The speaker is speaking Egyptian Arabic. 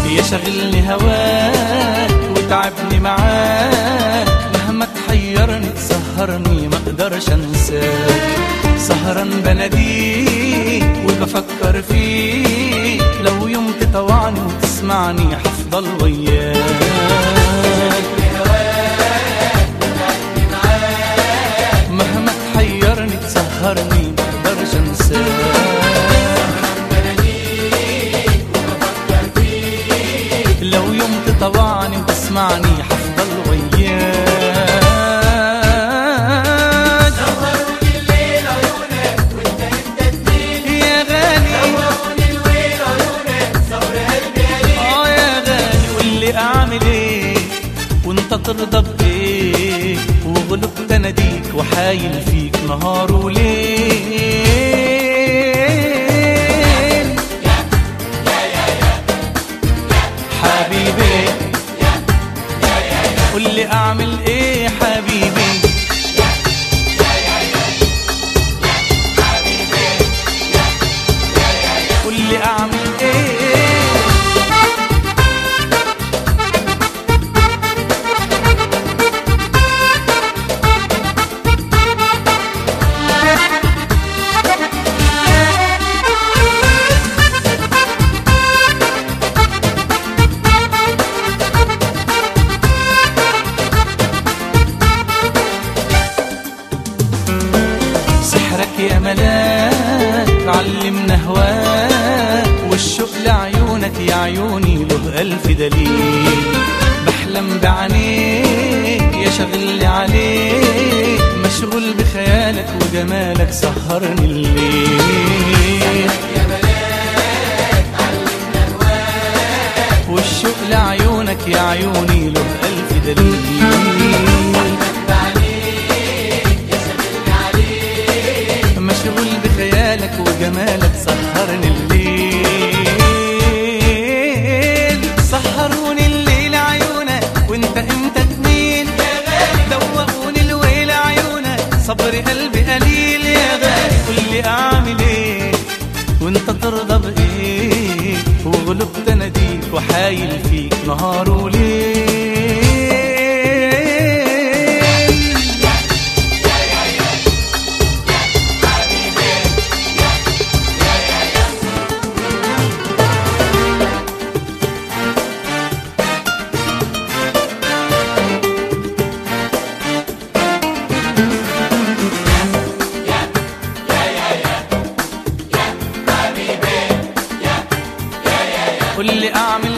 يا شغلني هواك وتعبني معاك مهما تحيرني تسهرني ما اقدرش انساك سهران بناديك وبفكر فيك لو يوم تطوعني وتسمعني حفضل وياك مهما تحيرني تسهرني ما اقدرش انساك لو يوم تطوعني وتسمعني حفضل وياك يا غالي اه يا غالي واللي اعمل ايه وانت ترضى بايه وغلبت اناديك وحايل فيك نهار وليل حبيبي قول لي اعمل ايه حبيبي قول لي اعمل ايه سحرك يا ملاك علمنا هواك والشوق لعيونك يا عيوني له ألف دليل بحلم بعينيك يا شغل عليك مشغول بخيالك وجمالك سهرني الليل والشوق لعيونك يا عيوني له ألف دليل مشغول بخيالك وجمالك سهرني الليل سهروني الليل عيونك وانت امتى تميل دوقوني الويل عيونك صبر قلبي قليل يا غالي قول لي اعمل ايه وانت ترضى بايه وغلبت اناديك وحايل فيك نهار وليل قول لي اعمل